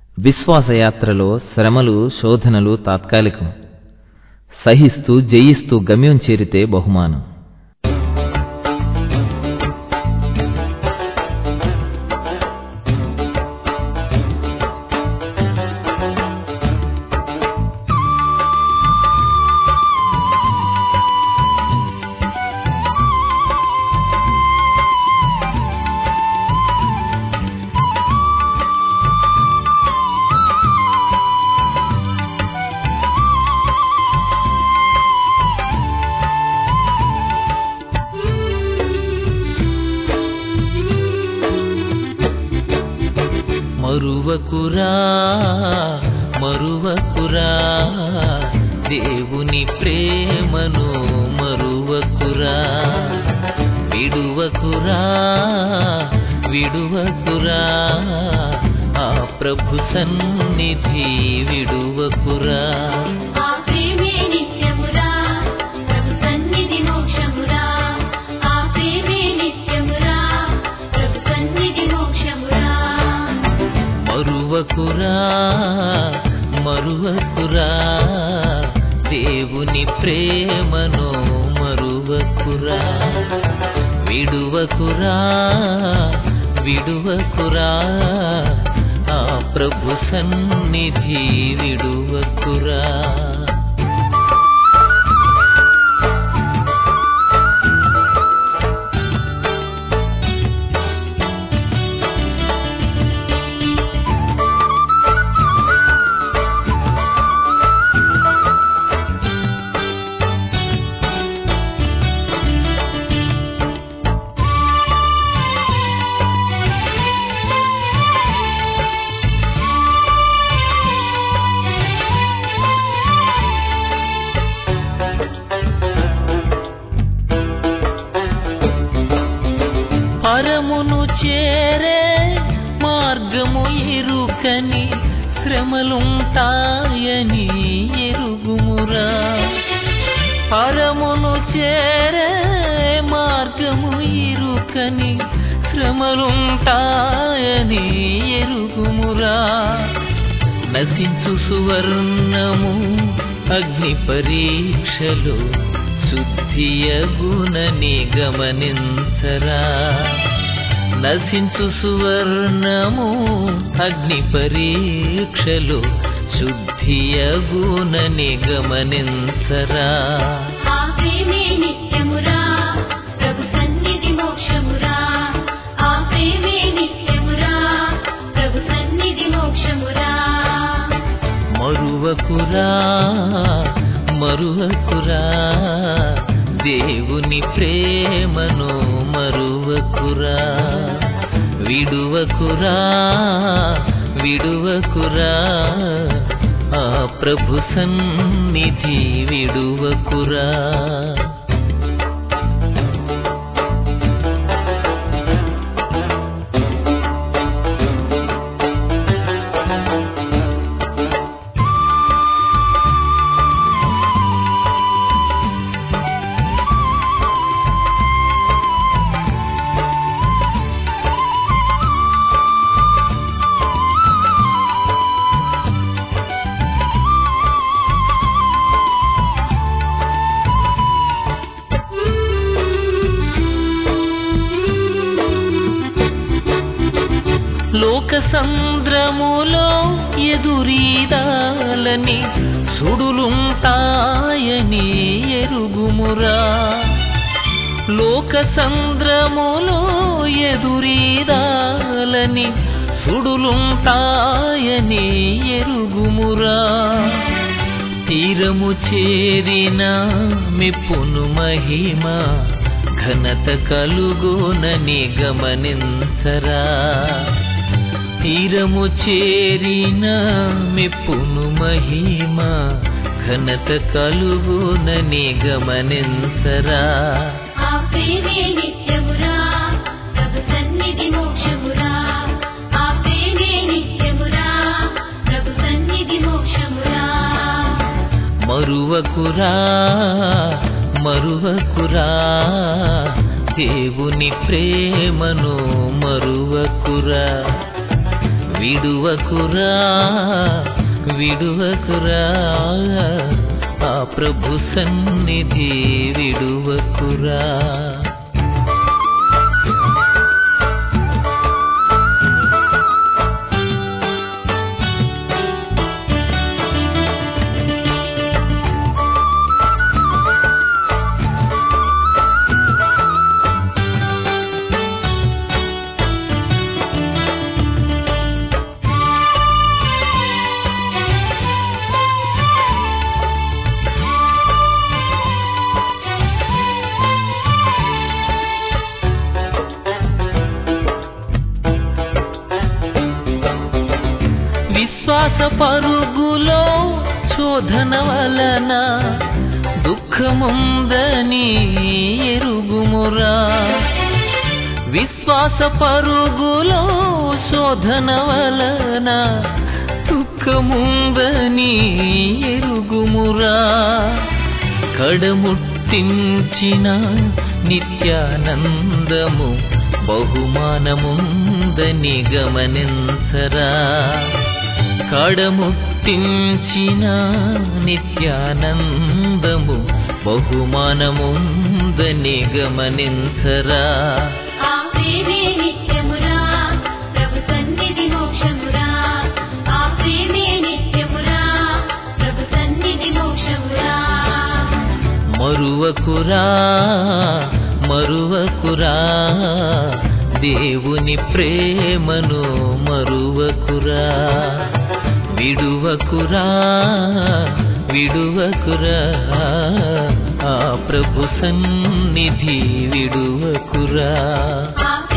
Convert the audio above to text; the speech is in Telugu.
విశ్వాసయాత్రలో శ్రమలు శోధనలు తాత్కాలికం సహిస్తూ జయిస్తూ గమ్యం చేరితే బహుమానం మరువకురా మరువకురా దేవుని ప్రేమను మరువకురా విడువకురా విడువకురా ఆ ప్రభు సన్నిధి విడువకురా ఆ ప్రేమే నిత్యమురా ప్రభు సన్నిధి మోక్షమురా ఆ ప్రేమే నిత్యమురా ప్రభు సన్నిధి మోక్షమురా మరువకురా మరువకురా దేవుని ప్రేమను మరువకురా విడువకురా విడువకురా ఆ ప్రభు సన్నిధి విడువకురా పరమును చేరే మార్గము ఇరుకని శ్రమలుంటాయని ఎరుగుమురా పరమును చేరే మార్గము ఇరుకని శ్రమలుంటాయని ఎరుగుమురా నశించు సువర్ణము అగ్ని పరీక్షలో శుద్ధియగునని గమనించరా నశించు సువర్ణము అగ్ని పరీక్షలో శుద్ధియగునని గమనించరా ఆ ప్రేమే నిత్యమురా ప్రభు సన్నిధి మోక్షమురా ఆ ప్రేమే నిత్యమురా ప్రభు సన్నిధి మోక్షమురా మరువకురా మరువకురా దేవుని ప్రేమను మరువకురా విడువకురా విడువకురా ఆ ప్రభు సన్నిధి విడువకురా లోక సంద్రములో ఎదురీదాలని సుడులుంటాయని ఎరుగుమురా లోక సంద్రములో ఎదురీదాలని సుడులుంటాయని ఎరుగుమురా తీరము చేరిన మెప్పును మహిమ ఘనత కలుగోనని గమనించరా తీరము చేరిన మెప్పును మహిమ ఘనత కలుగునని గమనించరా ఆ ప్రేమే నిత్యమురా ప్రభు సన్నిధి మోక్షమురా ఆ ప్రేమే నిత్యమురా ప్రభు సన్నిధి మోక్షమురా మరువకురా మరువకురా దేవుని ప్రేమను మరువకురా విడువకురా విడువకురా ఆ ప్రభు సన్నిధి విడువకురా విశ్వాస పరుగులో శోధన వలన దుఃఖముందని ఎరుగుమురా విశ్వాస పరుగులో శోధన వలన దుఃఖముందని ఎరుగుమురా కడముట్టించిన నిత్యానందము బహుమానముందని గమనించరా కడముట్టించిన నిత్యానందము బహుమానముందని గమనించరా ఆ ప్రేమే నిత్యమురా ప్రభు సన్నిధి మోక్షమురా ఆ ప్రేమే నిత్యమురా ప్రభు సన్నిధి మోక్షమురా మరువకురా మరువకురా దేవుని ప్రేమను మరువకురా విడువకురా విడువకురా ఆ ప్రభు సన్నిధి విడువకురా ఆ